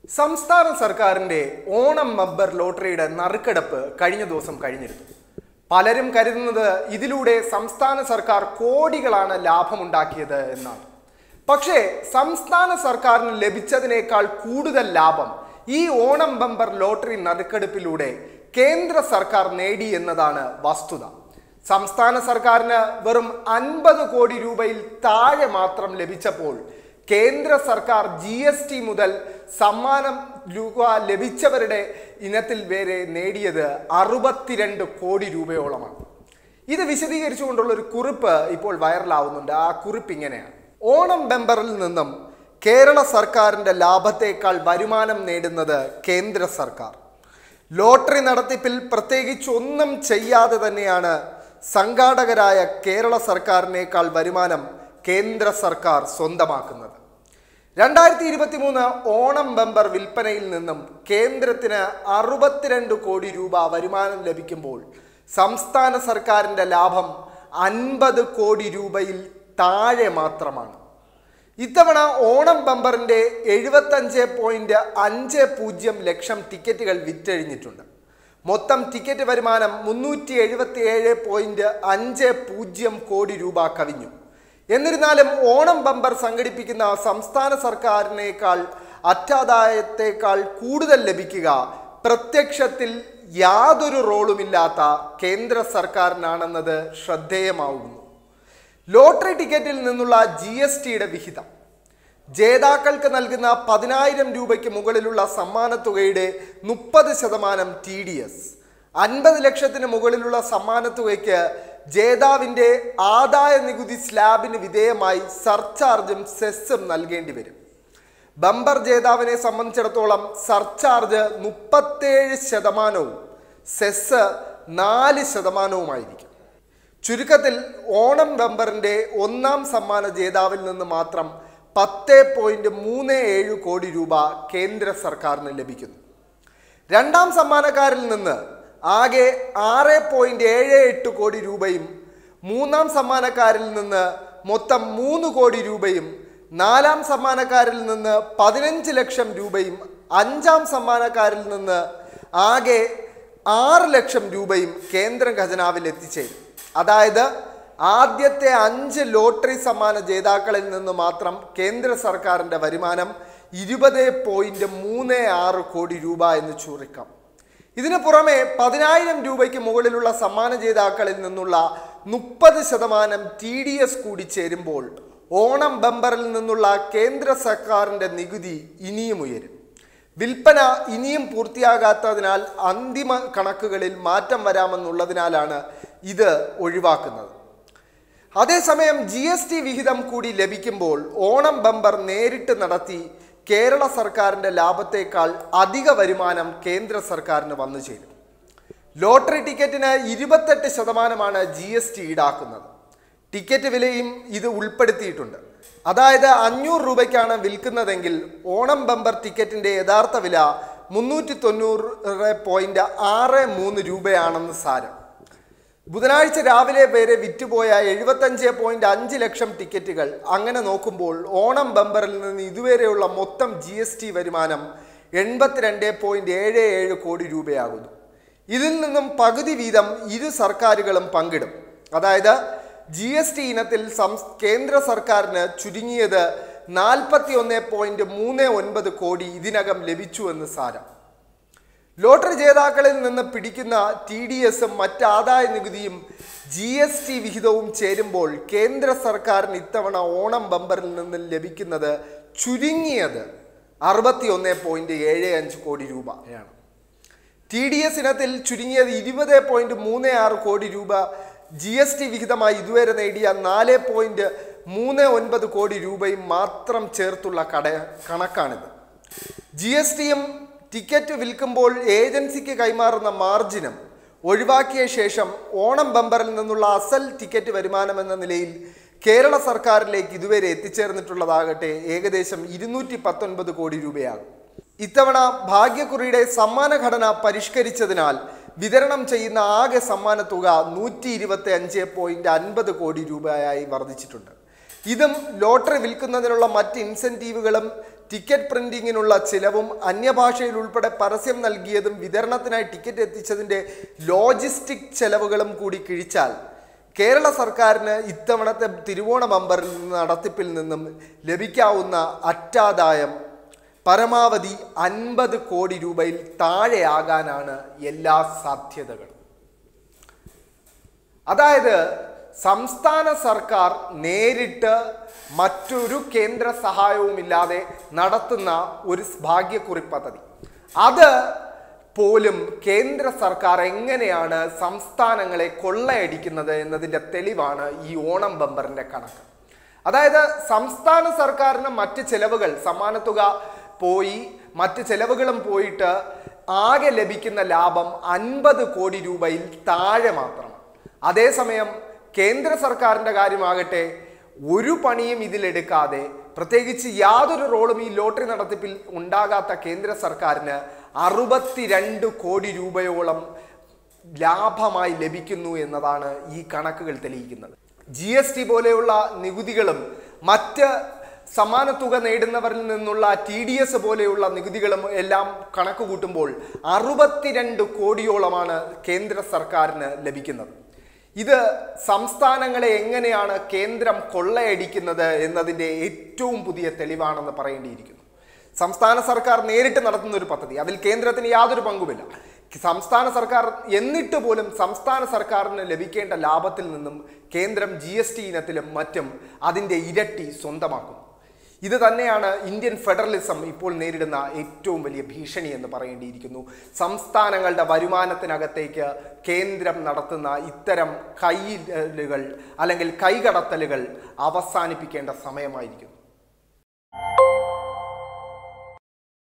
സംസ്ഥാന സർക്കാരിന്റെ ഓണം ബമ്പർ ലോട്ടറിയുടെ നറുക്കെടുപ്പ് കഴിഞ്ഞ ദിവസം കഴിഞ്ഞിരുന്നു പലരും കരുതുന്നത് ഇതിലൂടെ സംസ്ഥാന സർക്കാർ കോടികളാണ് ലാഭമുണ്ടാക്കിയത് എന്നാണ് പക്ഷേ സംസ്ഥാന സർക്കാരിന് ലഭിച്ചതിനേക്കാൾ കൂടുതൽ ലാഭം ഈ ഓണം ബമ്പർ ലോട്ടറി നറുക്കെടുപ്പിലൂടെ കേന്ദ്ര സർക്കാർ നേടി എന്നതാണ് വസ്തുത സംസ്ഥാന സർക്കാരിന് വെറും അൻപത് കോടി രൂപയിൽ താഴെ മാത്രം ലഭിച്ചപ്പോൾ കേന്ദ്ര സർക്കാർ ജി എസ് ടി മുതൽ സമ്മാനം രൂപ ലഭിച്ചവരുടെ ഇനത്തിൽ വരെ നേടിയത് അറുപത്തിരണ്ട് കോടി രൂപയോളമാണ് ഇത് വിശദീകരിച്ചുകൊണ്ടുള്ള ഒരു കുറിപ്പ് ഇപ്പോൾ വൈറലാവുന്നുണ്ട് ആ കുറിപ്പ് ഇങ്ങനെയാണ് ഓണം ബെമ്പറിൽ നിന്നും കേരള സർക്കാരിന്റെ ലാഭത്തേക്കാൾ വരുമാനം നേടുന്നത് കേന്ദ്ര സർക്കാർ ലോട്ടറി നടത്തിപ്പിൽ പ്രത്യേകിച്ച് ഒന്നും ചെയ്യാതെ തന്നെയാണ് സംഘാടകരായ കേരള സർക്കാരിനേക്കാൾ വരുമാനം കേന്ദ്ര സർക്കാർ സ്വന്തമാക്കുന്നത് രണ്ടായിരത്തി ഇരുപത്തി മൂന്ന് ഓണം ബമ്പർ വിൽപ്പനയിൽ നിന്നും കേന്ദ്രത്തിന് അറുപത്തിരണ്ട് കോടി രൂപ വരുമാനം ലഭിക്കുമ്പോൾ സംസ്ഥാന സർക്കാരിൻ്റെ ലാഭം അൻപത് കോടി രൂപയിൽ താഴെ മാത്രമാണ് ഇത്തവണ ഓണം ബമ്പറിന്റെ എഴുപത്തഞ്ച് പോയിന്റ് അഞ്ച് പൂജ്യം ലക്ഷം ടിക്കറ്റുകൾ വിറ്റഴിഞ്ഞിട്ടുണ്ട് മൊത്തം ടിക്കറ്റ് വരുമാനം മുന്നൂറ്റി എഴുപത്തി ഏഴ് പോയിന്റ് അഞ്ച് പൂജ്യം കോടി രൂപ കവിഞ്ഞു എന്നിരുന്നാലും ഓണം ബമ്പർ സംഘടിപ്പിക്കുന്ന സംസ്ഥാന സർക്കാരിനേക്കാൾ അറ്റാദായത്തേക്കാൾ കൂടുതൽ ലഭിക്കുക പ്രത്യക്ഷത്തിൽ യാതൊരു റോളുമില്ലാത്ത കേന്ദ്ര സർക്കാരിനാണെന്നത് ശ്രദ്ധേയമാവുന്നു ലോട്ടറി ടിക്കറ്റിൽ നിന്നുള്ള ജി എസ് ടിയുടെ വിഹിതം ജേതാക്കൾക്ക് നൽകുന്ന പതിനായിരം രൂപയ്ക്ക് മുകളിലുള്ള സമ്മാനത്തുകയുടെ മുപ്പത് ശതമാനം ടി ഡി എസ് അൻപത് ലക്ഷത്തിന് മുകളിലുള്ള സമ്മാനത്തുകയ്ക്ക് ജേതാവിൻ്റെ ആദായ നികുതി സ്ലാബിന് വിധേയമായി സർചാർജും സെസ്സും നൽകേണ്ടി വരും ബമ്പർ ജേതാവിനെ സംബന്ധിച്ചിടത്തോളം സർചാർജ് മുപ്പത്തേഴ് ശതമാനവും സെസ് നാല് ശതമാനവുമായിരിക്കും ചുരുക്കത്തിൽ ഓണം ബമ്പറിന്റെ ഒന്നാം സമ്മാന ജേതാവിൽ നിന്ന് മാത്രം പത്ത് പോയിന്റ് മൂന്ന് ഏഴ് കോടി രൂപ കേന്ദ്ര സർക്കാരിന് ലഭിക്കുന്നു രണ്ടാം സമ്മാനക്കാരിൽ നിന്ന് ആകെ ആറ് പോയിന്റ് ഏഴ് എട്ട് കോടി രൂപയും മൂന്നാം സമ്മാനക്കാരിൽ നിന്ന് മൊത്തം മൂന്ന് കോടി രൂപയും നാലാം സമ്മാനക്കാരിൽ നിന്ന് പതിനഞ്ച് ലക്ഷം രൂപയും അഞ്ചാം സമ്മാനക്കാരിൽ നിന്ന് ആകെ ആറ് ലക്ഷം രൂപയും കേന്ദ്ര ഖജനാവിൽ എത്തിച്ചേരും അതായത് ആദ്യത്തെ അഞ്ച് ലോട്ടറി സമ്മാന ജേതാക്കളിൽ നിന്ന് മാത്രം കേന്ദ്ര സർക്കാരിൻ്റെ വരുമാനം ഇരുപത് പോയിന്റ് മൂന്ന് ആറ് കോടി രൂപ എന്ന് ചുരുക്കാം ഇതിനു പുറമെ പതിനായിരം രൂപയ്ക്ക് മുകളിലുള്ള സമ്മാന ജേതാക്കളിൽ നിന്നുള്ള മുപ്പത് ശതമാനം ടി ഡി എസ് കൂടി ചേരുമ്പോൾ ഓണം ബമ്പറിൽ നിന്നുള്ള കേന്ദ്ര സർക്കാരിൻ്റെ നികുതി ഇനിയും ഉയരും വിൽപ്പന ഇനിയും പൂർത്തിയാകാത്തതിനാൽ അന്തിമ കണക്കുകളിൽ മാറ്റം വരാമെന്നുള്ളതിനാലാണ് ഇത് ഒഴിവാക്കുന്നത് അതേസമയം ജി എസ് ടി വിഹിതം കൂടി ലഭിക്കുമ്പോൾ ഓണം ബമ്പർ നേരിട്ട് നടത്തി കേരള സർക്കാരിൻ്റെ ലാഭത്തേക്കാൾ അധിക വരുമാനം കേന്ദ്ര സർക്കാരിന് വന്നു ചേരും ലോട്ടറി ടിക്കറ്റിന് ഇരുപത്തെട്ട് ശതമാനമാണ് ജി എസ് ടി ഈടാക്കുന്നത് ടിക്കറ്റ് വിലയും ഇത് ഉൾപ്പെടുത്തിയിട്ടുണ്ട് അതായത് അഞ്ഞൂറ് രൂപയ്ക്കാണ് വിൽക്കുന്നതെങ്കിൽ ഓണം ബമ്പർ ടിക്കറ്റിൻ്റെ യഥാർത്ഥ വില മുന്നൂറ്റി തൊണ്ണൂറ് പോയിന്റ് ആറ് മൂന്ന് രൂപയാണെന്ന് സാരം ബുധനാഴ്ച രാവിലെ വരെ വിറ്റുപോയ എഴുപത്തഞ്ച് പോയിന്റ് അഞ്ച് ലക്ഷം ടിക്കറ്റുകൾ അങ്ങനെ നോക്കുമ്പോൾ ഓണം ബമ്പറിൽ നിന്ന് ഇതുവരെയുള്ള മൊത്തം ജി എസ് ടി വരുമാനം എൺപത്തിരണ്ട് പോയിന്റ് ഏഴ് ഏഴ് കോടി രൂപയാകുന്നു ഇതിൽ നിന്നും പകുതി വീതം ഇരു സർക്കാരുകളും പങ്കിടും അതായത് ജി എസ് ടി ഇനത്തിൽ സംസ് കേന്ദ്ര സർക്കാരിന് ചുരുങ്ങിയത് നാൽപ്പത്തി ഒന്ന് പോയിന്റ് മൂന്ന് ഒൻപത് കോടി ഇതിനകം ലഭിച്ചു എന്ന് സാരം ലോട്ടറി ജേതാക്കളിൽ നിന്ന് പിടിക്കുന്ന ടി ഡി എസും മറ്റ് ആദായ നികുതിയും ജി എസ് ടി വിഹിതവും ചേരുമ്പോൾ കേന്ദ്ര സർക്കാരിന് ഇത്തവണ ഓണം ബമ്പറിൽ നിന്ന് ലഭിക്കുന്നത് ചുരുങ്ങിയത് അറുപത്തി ഒന്ന് പോയിന്റ് ഏഴ് അഞ്ച് കോടി രൂപയാണ് ടി ഡി എസ് ഇനത്തിൽ ചുരുങ്ങിയത് ഇരുപത് പോയിന്റ് മൂന്ന് ആറ് കോടി രൂപ ജി എസ് ടി വിഹിതമായി ഇതുവരെ നേടിയ നാല് പോയിന്റ് മൂന്ന് ഒൻപത് കോടി രൂപയും മാത്രം ചേർത്തുള്ള കട കണക്കാണിത് ജി എസ് ടിയും ടിക്കറ്റ് വിൽക്കുമ്പോൾ ഏജൻസിക്ക് കൈമാറുന്ന മാർജിനും ഒഴിവാക്കിയ ശേഷം ഓണം ബമ്പറിൽ നിന്നുള്ള അസൽ ടിക്കറ്റ് വരുമാനം എന്ന നിലയിൽ കേരള സർക്കാരിലേക്ക് ഇതുവരെ എത്തിച്ചേർന്നിട്ടുള്ളതാകട്ടെ ഏകദേശം ഇരുന്നൂറ്റി പത്തൊൻപത് കോടി രൂപയാകും ഇത്തവണ ഭാഗ്യക്കുറിയുടെ സമ്മാന ഘടന പരിഷ്കരിച്ചതിനാൽ വിതരണം ചെയ്യുന്ന ആകെ സമ്മാന തുക നൂറ്റി ഇരുപത്തി അഞ്ച് പോയിന്റ് അൻപത് കോടി രൂപയായി വർദ്ധിച്ചിട്ടുണ്ട് ഇതും ലോട്ടറി വിൽക്കുന്നതിനുള്ള മറ്റ് ഇൻസെൻറ്റീവുകളും ടിക്കറ്റ് പ്രിന്റിങ്ങിനുള്ള ചിലവും അന്യഭാഷയിൽ ഉൾപ്പെടെ പരസ്യം നൽകിയതും വിതരണത്തിനായി ടിക്കറ്റ് എത്തിച്ചതിൻ്റെ ലോജിസ്റ്റിക് ചെലവുകളും കൂടി കിഴിച്ചാൽ കേരള സർക്കാരിന് ഇത്തവണത്തെ തിരുവോണ ബമ്പറിൽ നിന്ന് നടത്തിപ്പിൽ നിന്നും ലഭിക്കാവുന്ന അറ്റാദായം പരമാവധി അൻപത് കോടി രൂപയിൽ താഴെയാകാനാണ് എല്ലാ സാധ്യതകളും അതായത് സംസ്ഥാന സർക്കാർ നേരിട്ട് മറ്റൊരു കേന്ദ്ര സഹായവുമില്ലാതെ നടത്തുന്ന ഒരു ഭാഗ്യക്കുറി പദ്ധതി അത് പോലും കേന്ദ്ര സർക്കാർ എങ്ങനെയാണ് സംസ്ഥാനങ്ങളെ കൊള്ളയടിക്കുന്നത് എന്നതിൻ്റെ തെളിവാണ് ഈ ഓണം ബമ്പറിൻ്റെ കണക്ക് അതായത് സംസ്ഥാന സർക്കാരിന് മറ്റ് ചെലവുകൾ സമ്മാനത്തുക പോയി മറ്റ് ചെലവുകളും പോയിട്ട് ആകെ ലഭിക്കുന്ന ലാഭം അൻപത് കോടി രൂപയിൽ താഴെ മാത്രമാണ് അതേസമയം കേന്ദ്ര സർക്കാരിൻ്റെ കാര്യമാകട്ടെ ഒരു പണിയും ഇതിലെടുക്കാതെ പ്രത്യേകിച്ച് യാതൊരു റോളും ഈ ലോട്ടറി നടത്തിപ്പിൽ ഉണ്ടാകാത്ത കേന്ദ്ര സർക്കാരിന് അറുപത്തിരണ്ട് കോടി രൂപയോളം ലാഭമായി ലഭിക്കുന്നു എന്നതാണ് ഈ കണക്കുകൾ തെളിയിക്കുന്നത് ജി എസ് ടി പോലെയുള്ള നികുതികളും മറ്റ് സമാന തുക നേടുന്നവരിൽ നിന്നുള്ള ടി ഡി എസ് പോലെയുള്ള നികുതികളും എല്ലാം കണക്ക് കൂട്ടുമ്പോൾ അറുപത്തിരണ്ട് കോടിയോളമാണ് കേന്ദ്ര സർക്കാരിന് ലഭിക്കുന്നത് ഇത് സംസ്ഥാനങ്ങളെ എങ്ങനെയാണ് കേന്ദ്രം കൊള്ളയടിക്കുന്നത് എന്നതിൻ്റെ ഏറ്റവും പുതിയ തെളിവാണെന്ന് പറയേണ്ടിയിരിക്കുന്നു സംസ്ഥാന സർക്കാർ നേരിട്ട് നടത്തുന്ന ഒരു പദ്ധതി അതിൽ കേന്ദ്രത്തിന് യാതൊരു പങ്കുമില്ല സംസ്ഥാന സർക്കാർ എന്നിട്ട് പോലും സംസ്ഥാന സർക്കാരിന് ലഭിക്കേണ്ട ലാഭത്തിൽ നിന്നും കേന്ദ്രം ജി എസ് ടി ഇനത്തിലും മറ്റും അതിൻ്റെ ഇരട്ടി സ്വന്തമാക്കുന്നു ഇത് തന്നെയാണ് ഇന്ത്യൻ ഫെഡറലിസം ഇപ്പോൾ നേരിടുന്ന ഏറ്റവും വലിയ ഭീഷണി എന്ന് പറയേണ്ടിയിരിക്കുന്നു സംസ്ഥാനങ്ങളുടെ വരുമാനത്തിനകത്തേക്ക് കേന്ദ്രം നടത്തുന്ന ഇത്തരം കൈലുകൾ അല്ലെങ്കിൽ കൈകടത്തലുകൾ അവസാനിപ്പിക്കേണ്ട സമയമായിരിക്കുന്നു